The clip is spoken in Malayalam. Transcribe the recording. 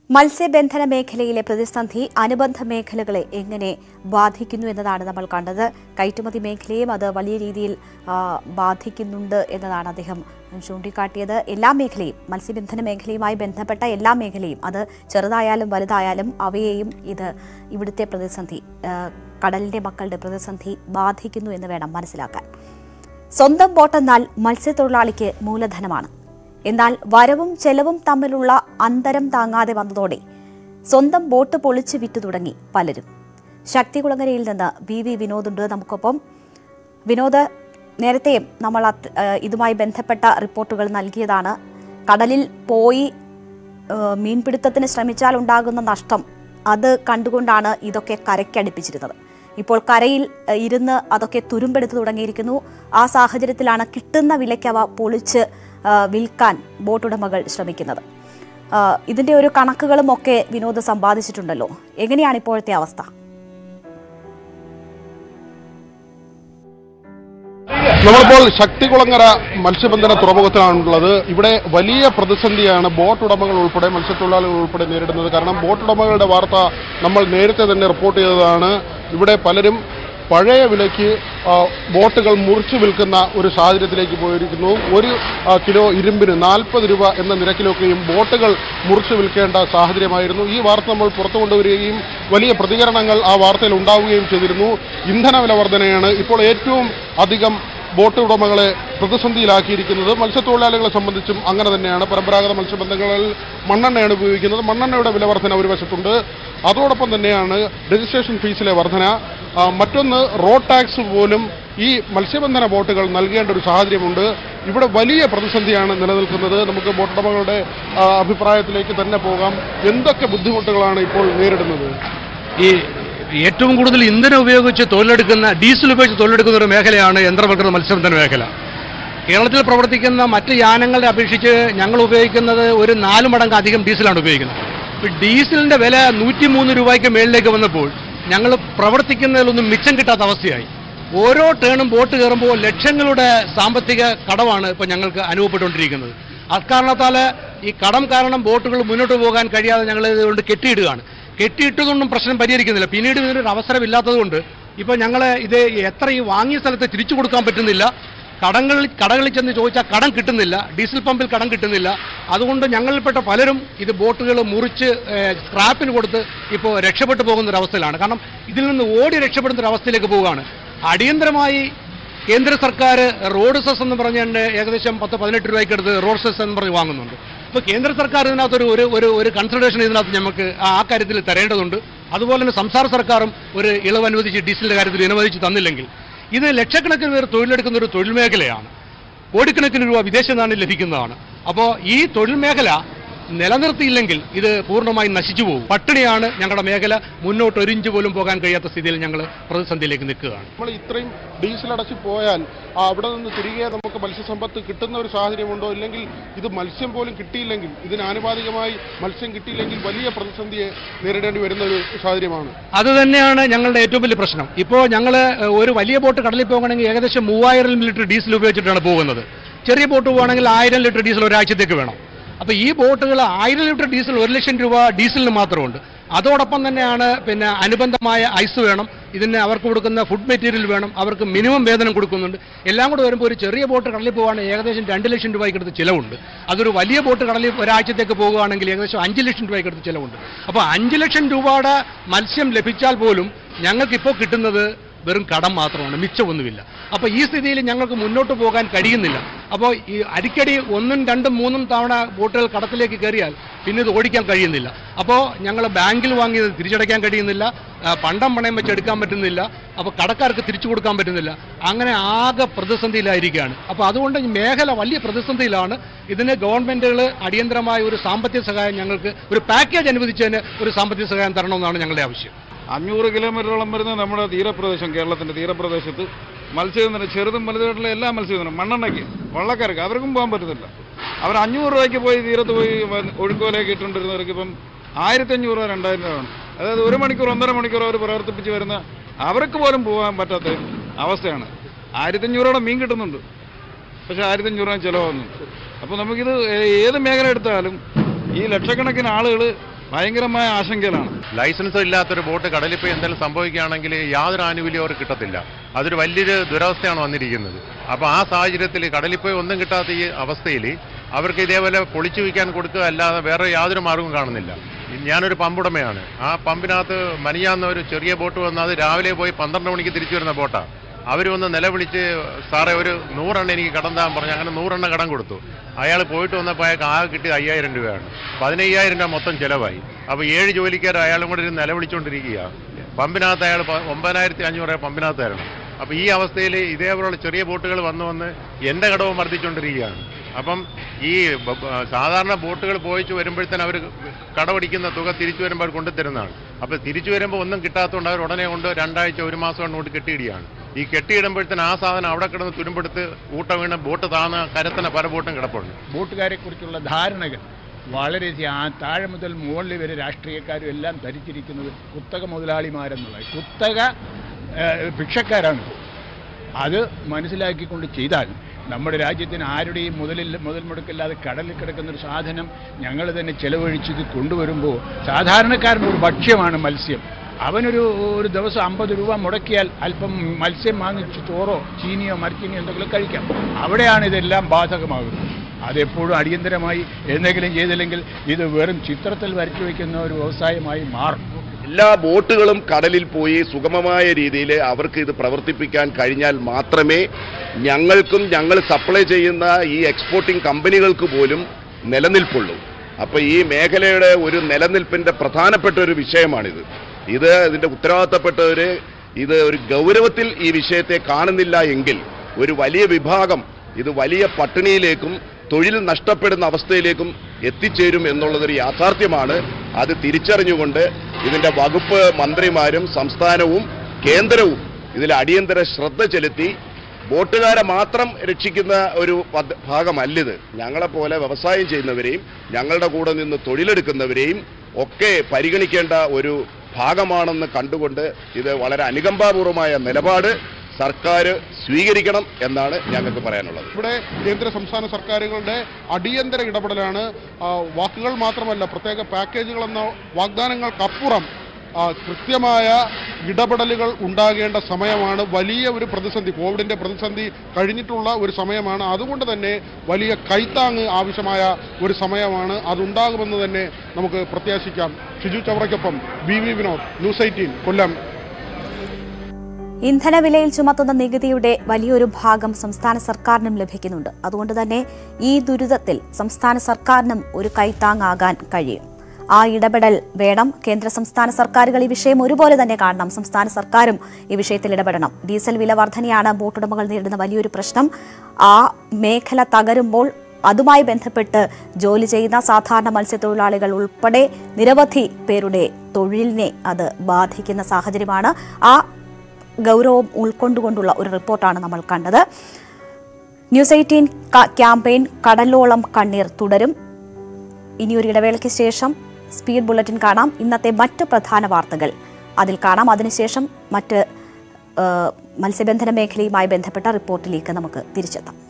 മത്സ്യബന്ധന മേഖലയിലെ പ്രതിസന്ധി അനുബന്ധ മേഖലകളെ എങ്ങനെ ബാധിക്കുന്നു എന്നതാണ് നമ്മൾ കണ്ടത് കയറ്റുമതി മേഖലയും അത് വലിയ രീതിയിൽ ആ, ബാധിക്കുന്നുണ്ട് എന്നതാണ് അദ്ദേഹം ചൂണ്ടിക്കാട്ടിയത് എല്ലാ മേഖലയും മത്സ്യബന്ധന മേഖലയുമായി ബന്ധപ്പെട്ട എല്ലാ മേഖലയും അത് ചെറുതായാലും വലുതായാലും അവയെയും ഇത് ഇവിടുത്തെ പ്രതിസന്ധി ആ, കടലിന്റെ മക്കളുടെ പ്രതിസന്ധി ബാധിക്കുന്നു എന്ന് വേണം മനസ്സിലാക്കാൻ സ്വന്തം ബോട്ടെന്നാൽ മത്സ്യത്തൊഴിലാളിക്ക് മൂലധനമാണ് എന്നാൽ വരവും ചെലവും തമ്മിലുള്ള അന്തരം താങ്ങാതെ വന്നതോടെ സ്വന്തം ബോട്ട് പൊളിച്ചു വിറ്റു തുടങ്ങി പലരും ശക്തികുളങ്ങരയിൽ നിന്ന് വി വി വിനോദുണ്ട് നമുക്കൊപ്പം വിനോദ് നേരത്തെയും നമ്മൾ അത് ഏഹ് ഇതുമായി ബന്ധപ്പെട്ട റിപ്പോർട്ടുകൾ നൽകിയതാണ് കടലിൽ പോയി ഏഹ് മീൻപിടുത്തത്തിന് ശ്രമിച്ചാൽ ഉണ്ടാകുന്ന നഷ്ടം അത് കണ്ടുകൊണ്ടാണ് ഇതൊക്കെ കരയ്ക്കടുപ്പിച്ചിരുന്നത് ഇപ്പോൾ കരയിൽ ഏഹ് ഇരുന്ന് അതൊക്കെ തുരുമ്പെടുത്ത് തുടങ്ങിയിരിക്കുന്നു ആ സാഹചര്യത്തിലാണ് കിട്ടുന്ന വിലയ്ക്ക് അവ പൊളിച്ച് ഏഹ് വിൽക്കാൻ ബോട്ടുടമകൾ ശ്രമിക്കുന്നത് ഏഹ് ഇതിന്റെ ഒരു കണക്കുകളും ഒക്കെ വിനോദ് സമ്പാദിച്ചിട്ടുണ്ടല്ലോ എങ്ങനെയാണ് ഇപ്പോഴത്തെ അവസ്ഥ നമ്മളിപ്പോൾ ശക്തികുളങ്ങര മത്സ്യബന്ധന തുറമുഖത്തിലാണുള്ളത് ഇവിടെ വലിയ പ്രതിസന്ധിയാണ് ബോട്ട് ഉടമകൾ ഉൾപ്പെടെ മത്സ്യത്തൊഴിലാളികൾ ഉൾപ്പെടെ നേരിടുന്നത് കാരണം ബോട്ട് ഉടമകളുടെ വാർത്ത നമ്മൾ നേരത്തെ തന്നെ റിപ്പോർട്ട് ചെയ്തതാണ് ഇവിടെ പലരും പഴയ വിലയ്ക്ക് ആ, ബോട്ടുകൾ മുറിച്ചു വിൽക്കുന്ന ഒരു സാഹചര്യത്തിലേക്ക് പോയിരിക്കുന്നു ഒരു ആ, കിലോ ഇരുമ്പിന് നാൽപ്പത് രൂപ എന്ന നിരക്കിലൊക്കെയും ബോട്ടുകൾ മുറിച്ചു വിൽക്കേണ്ട സാഹചര്യമായിരുന്നു ഈ വാർത്ത നമ്മൾ പുറത്തു കൊണ്ടുവരികയും വലിയ പ്രതികരണങ്ങൾ ആ വാർത്തയിൽ ഉണ്ടാവുകയും ചെയ്തിരുന്നു ഇന്ധന വില വർധനയാണ് ഇപ്പോൾ ഏറ്റവും അധികം ബോട്ട് ഉടമകളെ പ്രതിസന്ധിയിലാക്കിയിരിക്കുന്നത് മത്സ്യത്തൊഴിലാളികളെ സംബന്ധിച്ചും അങ്ങനെ തന്നെയാണ് പരമ്പരാഗത മത്സ്യബന്ധങ്ങളിൽ മണ്ണെണ്ണയാണ് ഉപയോഗിക്കുന്നത് മണ്ണെണ്ണയുടെ വില വർധന ഒരു വശത്തുണ്ട് അതോടൊപ്പം തന്നെയാണ് രജിസ്ട്രേഷൻ ഫീസിലെ വർധന ആ, മറ്റൊന്ന് റോഡ് ടാക്സ് പോലും ഈ മത്സ്യബന്ധന ബോട്ടുകൾ നൽകേണ്ട ഒരു സാഹചര്യമുണ്ട് ഇവിടെ വലിയ പ്രതിസന്ധിയാണ് നിലനിൽക്കുന്നത് നമുക്ക് ബോട്ടുടമകളുടെ ആ, അഭിപ്രായത്തിലേക്ക് തന്നെ പോകാം എന്തൊക്കെ ബുദ്ധിമുട്ടുകളാണ് ഇപ്പോൾ നേരിടുന്നത് ഈ ഏറ്റവും കൂടുതൽ ഇന്ധനം ഉപയോഗിച്ച് തൊഴിലെടുക്കുന്ന ഡീസൽ ഉപയോഗിച്ച് തൊഴിലെടുക്കുന്ന ഒരു മേഖലയാണ് യന്ത്രവൽകൃത മത്സ്യബന്ധന മേഖല കേരളത്തിൽ പ്രവർത്തിക്കുന്ന മറ്റ് യാനങ്ങളെ അപേക്ഷിച്ച് ഞങ്ങൾ ഉപയോഗിക്കുന്നത് ഒരു നാല് മടങ്ങ് അധികം ഡീസലാണ് ഉപയോഗിക്കുന്നത് ഇപ്പോൾ ഡീസലിന്റെ വില നൂറ്റിമൂന്ന് രൂപയ്ക്ക് മേളിലേക്ക് വന്നപ്പോൾ ഞങ്ങൾ പ്രവർത്തിക്കുന്നതിലൊന്നും മിച്ചം കിട്ടാത്ത അവസ്ഥയായി ഓരോ ടേണും ബോട്ട് കയറുമ്പോൾ ലക്ഷങ്ങളുടെ സാമ്പത്തിക കടമാണ് ഇപ്പോൾ ഞങ്ങൾക്ക് അനുഭവപ്പെട്ടുകൊണ്ടിരിക്കുന്നത് അക്കാരണത്താൽ ഈ കടം കാരണം ബോട്ടുകൾ മുന്നോട്ട് പോകാൻ കഴിയാതെ ഞങ്ങൾ ഇതുകൊണ്ട് കെട്ടിയിടുകയാണ് കെട്ടിയിട്ടതൊന്നും പ്രശ്നം പരിഹരിക്കുന്നില്ല പിന്നീട് ഇതിനൊരു അവസരമില്ലാത്തതുകൊണ്ട് ഇപ്പോൾ ഞങ്ങൾ ഇത് എത്ര ഈ വാങ്ങിയ സ്ഥലത്ത് തിരിച്ചു കൊടുക്കാൻ പറ്റുന്നില്ല കടങ്ങളിൽ കടകളിൽ ചെന്ന് ചോദിച്ചാൽ കടം കിട്ടുന്നില്ല ഡീസൽ പമ്പിൽ കടം കിട്ടുന്നില്ല അതുകൊണ്ട് ഞങ്ങളിൽപ്പെട്ട പലരും ഇത് ബോട്ടുകൾ മുറിച്ച് ഏഹ്, സ്ക്രാപ്പിന് കൊടുത്ത് ഇപ്പോൾ രക്ഷപ്പെട്ടു പോകുന്ന ഒരു അവസ്ഥയിലാണ് കാരണം ഇതിൽ നിന്ന് ഓടി രക്ഷപ്പെടുന്ന ഒരു അവസ്ഥയിലേക്ക് പോവുകയാണ് അടിയന്തരമായി കേന്ദ്ര സർക്കാർ റോഡ് സെസ് എന്ന് പറഞ്ഞുകൊണ്ട് ഏകദേശം പത്ത് പതിനെട്ട് രൂപയ്ക്ക് അടുത്ത് റോഡ് സെസ് എന്ന് പറഞ്ഞ് വാങ്ങുന്നുണ്ട് അപ്പോൾ കേന്ദ്ര സർക്കാർ ഇതിനകത്തൊരു ഒരു ഒരു ഒരു കൺസിഡറേഷൻ ഇതിനകത്ത് നമുക്ക് ആ ആ കാര്യത്തിൽ തരേണ്ടതുണ്ട് അതുപോലെ തന്നെ സംസ്ഥാന സർക്കാരും ഒരു ഇളവ് അനുവദിച്ച് ഡീസലിന്റെ കാര്യത്തിൽ അനുവദിച്ച് തന്നില്ലെങ്കിൽ ഇത് ലക്ഷക്കണക്കിന് പേർ തൊഴിലെടുക്കുന്ന ഒരു തൊഴിൽ മേഖലയാണ് കോടിക്കണക്കിന് രൂപ വിദേശ നാണ്യം ലഭിക്കുന്നതാണ് അപ്പോൾ ഈ തൊഴിൽ മേഖല നിലനിർത്തിയില്ലെങ്കിൽ ഇത് പൂർണ്ണമായും നശിച്ചു പോകും പട്ടിണിയാണ് ഞങ്ങളുടെ മേഖല മുന്നോട്ട് ഒരു ഇഞ്ച് പോലും പോകാൻ കഴിയാത്ത സ്ഥിതിയിൽ ഞങ്ങൾ പ്രതിസന്ധിയിലേക്ക് നിൽക്കുകയാണ് നമ്മൾ ഇത്രയും ഡീസൽ അടച്ച് പോയാൽ ആ, അവിടെ നിന്ന് തിരികെ നമുക്ക് മത്സ്യസമ്പത്ത് കിട്ടുന്ന ഒരു സാഹചര്യമുണ്ടോ ഇല്ലെങ്കിൽ ഇത് മത്സ്യം പോലും കിട്ടിയില്ലെങ്കിൽ ഇതിന് ആനുപാതികമായി മത്സ്യം കിട്ടിയില്ലെങ്കിൽ വലിയ പ്രതിസന്ധിയെ നേരിടേണ്ടി വരുന്ന ഒരു സാഹചര്യമാണ് അത് തന്നെയാണ് ഞങ്ങളുടെ ഏറ്റവും വലിയ പ്രശ്നം ഇപ്പോൾ ഞങ്ങൾ ഒരു വലിയ ബോട്ട് കടലിൽ പോകണമെങ്കിൽ ഏകദേശം മൂവായിരം ലിറ്റർ ഡീസൽ ഉപയോഗിച്ചിട്ടാണ് പോകുന്നത് ചെറിയ ബോട്ട് പോകുകയാണെങ്കിൽ ആയിരം ലിറ്റർ ഡീസൽ ഒരാഴ്ചത്തേക്ക് വേണം അപ്പോൾ ഈ ബോട്ടുകൾ ആയിരം ലിറ്റർ ഡീസൽ ഒരു ലക്ഷം രൂപ ഡീസലിന് മാത്രമുണ്ട് അതോടൊപ്പം തന്നെയാണ് പിന്നെ അനുബന്ധമായ ഐസ് വേണം ഇതിന് അവർക്ക് കൊടുക്കുന്ന ഫുഡ് മെറ്റീരിയൽ വേണം അവർക്ക് മിനിമം വേതനം കൊടുക്കുന്നുണ്ട് എല്ലാം കൂടെ വരുമ്പോൾ ഒരു ചെറിയ ബോട്ട് കടലിൽ പോവുകയാണെങ്കിൽ ഏകദേശം രണ്ട് ലക്ഷം രൂപയ്ക്ക് അടുത്ത് ചിലവുണ്ട് അതൊരു വലിയ ബോട്ട് കടലിൽ ഒരാഴ്ചത്തേക്ക് പോകുകയാണെങ്കിൽ ഏകദേശം അഞ്ച് ലക്ഷം രൂപയ്ക്ക് അടുത്ത് ചിലവുണ്ട് അപ്പോൾ അഞ്ച് ലക്ഷം രൂപയുടെ മത്സ്യം ലഭിച്ചാൽ പോലും ഞങ്ങൾക്കിപ്പോൾ കിട്ടുന്നത് വെറും കടം മാത്രമാണ് മിച്ചമൊന്നുമില്ല അപ്പോൾ ഈ സ്ഥിതിയിൽ ഞങ്ങൾക്ക് മുന്നോട്ട് പോകാൻ കഴിയുന്നില്ല അപ്പോൾ ഈ അടിക്കടി ഒന്നും രണ്ടും മൂന്നും തവണ ബോട്ടുകൾ കടത്തിലേക്ക് കയറിയാൽ പിന്നെ ഇത് ഓടിക്കാൻ കഴിയുന്നില്ല അപ്പോൾ ഞങ്ങൾ ബാങ്കിൽ വാങ്ങിയത് തിരിച്ചടയ്ക്കാൻ കഴിയുന്നില്ല ആ, പണ്ടം പണയം വെച്ച് എടുക്കാൻ പറ്റുന്നില്ല അപ്പോൾ കടക്കാർക്ക് തിരിച്ചു കൊടുക്കാൻ പറ്റുന്നില്ല അങ്ങനെ ആകെ പ്രതിസന്ധിയിലായിരിക്കുകയാണ് അപ്പോൾ അതുകൊണ്ട് ഈ മേഖല വലിയ പ്രതിസന്ധിയിലാണ് ഇതിന് ഗവൺമെൻറ്റുകൾ അടിയന്തരമായ ഒരു സാമ്പത്തിക സഹായം ഞങ്ങൾക്ക് ഒരു പാക്കേജ് അനുവദിച്ചതിന് ഒരു സാമ്പത്തിക സഹായം തരണമെന്നാണ് ഞങ്ങളുടെ ആവശ്യം അഞ്ഞൂറ് കിലോമീറ്ററോളം വരുന്ന നമ്മുടെ തീരപ്രദേശം കേരളത്തിന്റെ തീരപ്രദേശത്ത് മത്സ്യബന്ധനം ചെറുതും വലുതായിട്ടുള്ള എല്ലാ മത്സ്യബന്ധനം മണ്ണെണ്ണയ്ക്ക് വള്ളക്കാർക്ക് അവർക്കും പോകാൻ പറ്റുന്നില്ല അവർ അഞ്ഞൂറ് രൂപയ്ക്ക് പോയി തീരത്ത് പോയി വ- ഒഴുക്കുവലയൊക്കെ ഇട്ടുകൊണ്ടിരുന്നവർക്ക് ഇപ്പം ആയിരത്തി അഞ്ഞൂറ് രൂപ രണ്ടായിരം രൂപ വേണം അതായത് ഒരു മണിക്കൂർ ഒന്നര മണിക്കൂർ അവർ പ്രവർത്തിപ്പിച്ച് വരുന്ന അവർക്ക് പോലും പോകാൻ പറ്റാത്ത അവസ്ഥയാണ് ആയിരത്തി അഞ്ഞൂറോടെ മീൻ കിട്ടുന്നുണ്ട് പക്ഷെ ആയിരത്തി അഞ്ഞൂറ് രൂപ ചിലവാകുന്നു അപ്പോൾ നമുക്കിത് ഏ- ഏത് മേഖല എടുത്താലും ഈ ലക്ഷക്കണക്കിന് ആളുകൾ ഭയങ്കരമായ ആശങ്കയിലാണ് ലൈസൻസ് ഇല്ലാത്തൊരു ബോട്ട് കടലിൽ പോയി എന്തെങ്കിലും സംഭവിക്കുകയാണെങ്കിൽ യാതൊരു ആനുകൂല്യവും അവർക്ക് കിട്ടത്തില്ല അതൊരു വലിയൊരു ദുരവസ്ഥയാണ് വന്നിരിക്കുന്നത് അപ്പോൾ ആ സാഹചര്യത്തിൽ കടലിൽ പോയി ഒന്നും കിട്ടാത്ത ഈ അവസ്ഥയിൽ അവർക്ക് ഇതേപോലെ പൊളിച്ചു വയ്ക്കാൻ കൊടുക്കുക അല്ലാതെ വേറെ യാതൊരു മാർഗവും കാണുന്നില്ല ഞാനൊരു പമ്പുടമയാണ് ആ പമ്പിനകത്ത് മനിയാന്ന ഒരു ചെറിയ ബോട്ട് വന്ന് അത് രാവിലെ പോയി പന്ത്രണ്ട് മണിക്ക് തിരിച്ചു വരുന്ന ബോട്ടാണ് അവർ വന്ന് നിലവിളിച്ച് സാറേ ഒരു നൂറെണ്ണം എനിക്ക് കടം താൻ പറഞ്ഞു അങ്ങനെ നൂറെണ്ണം കടം കൊടുത്തു അയാൾ പോയിട്ട് വന്നപ്പോൾ അയാൾക്ക് ആകെ കിട്ടിയത് അയ്യായിരം രൂപയാണ് പതിനയ്യായിരം രൂപ മൊത്തം ചിലവായി അപ്പോൾ ഏഴ് ജോലിക്കാർ അയാളും കൂടെ ഇരുന്ന് നിലവിളിച്ചുകൊണ്ടിരിക്കുകയാണ് പമ്പിനകത്ത് അയാൾ പ- ഒമ്പതിനായിരത്തി അഞ്ഞൂറ് രൂപ പമ്പിനകത്ത് തരണം അപ്പോൾ ഈ അവസ്ഥയിൽ ഇതേപോലുള്ള ചെറിയ ബോട്ടുകൾ വന്ന് വന്ന് എൻ്റെ കടവും വർദ്ധിച്ചുകൊണ്ടിരിക്കുകയാണ് അപ്പം ഈ ബ- ബ- സാധാരണ ബോട്ടുകൾ പോയിച്ച് വരുമ്പോഴത്തേന് അവർ കടമടിക്കുന്ന തുക തിരിച്ചു വരുമ്പോൾ അവർ കൊണ്ടുതരുന്നതാണ് അപ്പോൾ തിരിച്ചു വരുമ്പോൾ ഒന്നും കിട്ടാത്തതുകൊണ്ട് അവർ ഉടനെ കൊണ്ട് രണ്ടാഴ്ച ഒരു മാസം കൊണ്ട് കൊണ്ട് കെട്ടിയിടുകയാണ് ഈ കെട്ടിയിടുമ്പോഴത്തേന് ആ സാധനം അവിടെ കിടന്ന് തുരുമ്പെടുത്ത് ഊട്ട വീണ് ബോട്ട് താന്ന കരത്തന പല ബോട്ടും കിടപ്പുണ്ട് ബോട്ടുകാരെ കുറിച്ചുള്ള ധാരണകൾ വളരെ ചെ- ആ താഴെ മുതൽ മുകളിൽ വരെ രാഷ്ട്രീയക്കാരും എല്ലാം ധരിച്ചിരിക്കുന്നത് കുത്തക മുതലാളിമാരെന്നുള്ളത് കുത്തക ഏഹ്, ഭിക്ഷക്കാരാണ് അത് മനസ്സിലാക്കിക്കൊണ്ട് ചെയ്താൽ നമ്മുടെ രാജ്യത്തിന് ആരുടെയും മുതലിൽ മുതൽ മുടക്കില്ലാതെ കടലിൽ കിടക്കുന്ന ഒരു സാധനം ഞങ്ങൾ തന്നെ ചെലവഴിച്ചത് കൊണ്ടുവരുമ്പോൾ സാധാരണക്കാരൻ്റെ ഒരു ഭക്ഷ്യമാണ് മത്സ്യം അവനൊരു ഒരു ദിവസം അമ്പത് രൂപ മുടക്കിയാൽ അല്പം മത്സ്യം വാങ്ങിച്ച് ചോറോ ചീനിയോ മരച്ചീനിയോ എന്തെങ്കിലും കഴിക്കാം അവിടെയാണ് ഇതെല്ലാം ബാധകമാകുന്നത് അതെപ്പോഴും അടിയന്തരമായി എന്തെങ്കിലും ചെയ്തില്ലെങ്കിൽ ഇത് വെറും ചിത്രത്തിൽ വരച്ചു വയ്ക്കുന്ന ഒരു വ്യവസായമായി മാറും എല്ലാ ബോട്ടുകളും കടലിൽ പോയി സുഗമമായ രീതിയിൽ അവർക്ക് ഇത് പ്രവർത്തിപ്പിക്കാൻ കഴിഞ്ഞാൽ മാത്രമേ ഞങ്ങൾക്കും ഞങ്ങൾ സപ്ലൈ ചെയ്യുന്ന ഈ എക്സ്പോർട്ടിംഗ് കമ്പനികൾക്ക് പോലും നിലനിൽപ്പുള്ളൂ അപ്പോൾ ഈ മേഖലയുടെ ഒരു നിലനിൽപ്പിന്റെ പ്രധാനപ്പെട്ട ഒരു വിഷയമാണിത് ഇത് ഇതിന്റെ ഉത്തരവാദിത്തപ്പെട്ടവർ ഇത് ഒരു ഗൗരവത്തിൽ ഈ വിഷയത്തെ കാണുന്നില്ല എങ്കിൽ ഒരു വലിയ വിഭാഗം ഇത് വലിയ പട്ടിണിയിലേക്കും തൊഴിൽ നഷ്ടപ്പെടുന്ന അവസ്ഥയിലേക്കും എത്തിച്ചേരും എന്നുള്ളതൊരു യാഥാർത്ഥ്യമാണ് അത് തിരിച്ചറിഞ്ഞുകൊണ്ട് ഇതിന്റെ വകുപ്പ് മന്ത്രിമാരും സംസ്ഥാനവും കേന്ദ്രവും ഇതിൽ അടിയന്തര ശ്രദ്ധ ചെലുത്തി ബോട്ടുകാരെ മാത്രം രക്ഷിക്കുന്ന ഒരു പദ്ധ- ഭാഗമല്ലിത് ഞങ്ങളെപ്പോലെ വ്യവസായം ചെയ്യുന്നവരെയും ഞങ്ങളുടെ കൂടെ നിന്ന് തൊഴിലെടുക്കുന്നവരെയും ഒക്കെ പരിഗണിക്കേണ്ട ഒരു ഭാഗമാണെന്ന് കണ്ടുകൊണ്ട് ഇത് വളരെ അനുകമ്പാപൂർവമായ നിലപാട് സർക്കാർ സ്വീകരിക്കണം എന്നാണ് ഞങ്ങൾക്ക് പറയാനുള്ളത് ഇവിടെ കേന്ദ്ര സംസ്ഥാന സർക്കാരുകളുടെ അടിയന്തര ഇടപെടലാണ് ആ, വാക്കുകൾ മാത്രമല്ല പ്രത്യേക പാക്കേജുകൾ എന്ന വാഗ്ദാനങ്ങൾക്കപ്പുറം ആ, കൃത്യമായ ഇടപെടലുകൾ ഉണ്ടാകേണ്ട സമയമാണ് വലിയ ഒരു പ്രതിസന്ധി കോവിഡിന്റെ പ്രതിസന്ധി കഴിഞ്ഞിട്ടുള്ള ഒരു സമയമാണ് അതുകൊണ്ട് തന്നെ വലിയ കൈത്താങ് ആവശ്യമായ ഒരു സമയമാണ് അതുണ്ടാകുമെന്ന് തന്നെ നമുക്ക് പ്രത്യാശിക്കാം ഷിജു ചവറയ്ക്കൊപ്പം ബി വി വിനോദ് ന്യൂസ് എയ്റ്റീൻ കൊല്ലം ഇന്ധനവിലയിൽ ചുമത്തുന്ന നികുതിയുടെ വലിയൊരു ഭാഗം സംസ്ഥാന സർക്കാരിനും ലഭിക്കുന്നുണ്ട് അതുകൊണ്ട് തന്നെ ഈ ദുരിതത്തിൽ സംസ്ഥാന സർക്കാരിനും ഒരു കൈത്താങ്ങാകാൻ കഴിയും ആ ഇടപെടൽ വേണം കേന്ദ്ര സംസ്ഥാന സർക്കാരുകൾ ഈ വിഷയം ഒരുപോലെ തന്നെ കാണണം സംസ്ഥാന സർക്കാരും ഈ വിഷയത്തിൽ ഇടപെടണം ഡീസൽ വില വർധനയാണ് ബോട്ടുടമകൾ നേരിടുന്ന വലിയൊരു പ്രശ്നം ആ മേഖല തകരുമ്പോൾ അതുമായി ബന്ധപ്പെട്ട് ജോലി ചെയ്യുന്ന സാധാരണ മത്സ്യത്തൊഴിലാളികൾ ഉൾപ്പെടെ നിരവധി പേരുടെ തൊഴിലിനെ അത് ബാധിക്കുന്ന സാഹചര്യമാണ് ആ ഗൗരവം ഉൾക്കൊണ്ടുകൊണ്ടുള്ള ഒരു റിപ്പോർട്ടാണ് നമ്മൾ കണ്ടത് ന്യൂസ് എയ്റ്റീൻ ക്യാമ്പയിൻ കടലോളം കണ്ണീർ തുടരും ഇനിയൊരു ഇടവേളയ്ക്ക് ശേഷം സ്പീഡ് ബുള്ളറ്റിൻ കാണാം ഇന്നത്തെ മറ്റ് പ്രധാന വാർത്തകൾ അതിൽ കാണാം അതിനുശേഷം മറ്റ് ആ, മത്സ്യബന്ധന മേഖലയുമായി ബന്ധപ്പെട്ട റിപ്പോർട്ടിലേക്ക് നമുക്ക് തിരിച്ചെത്താം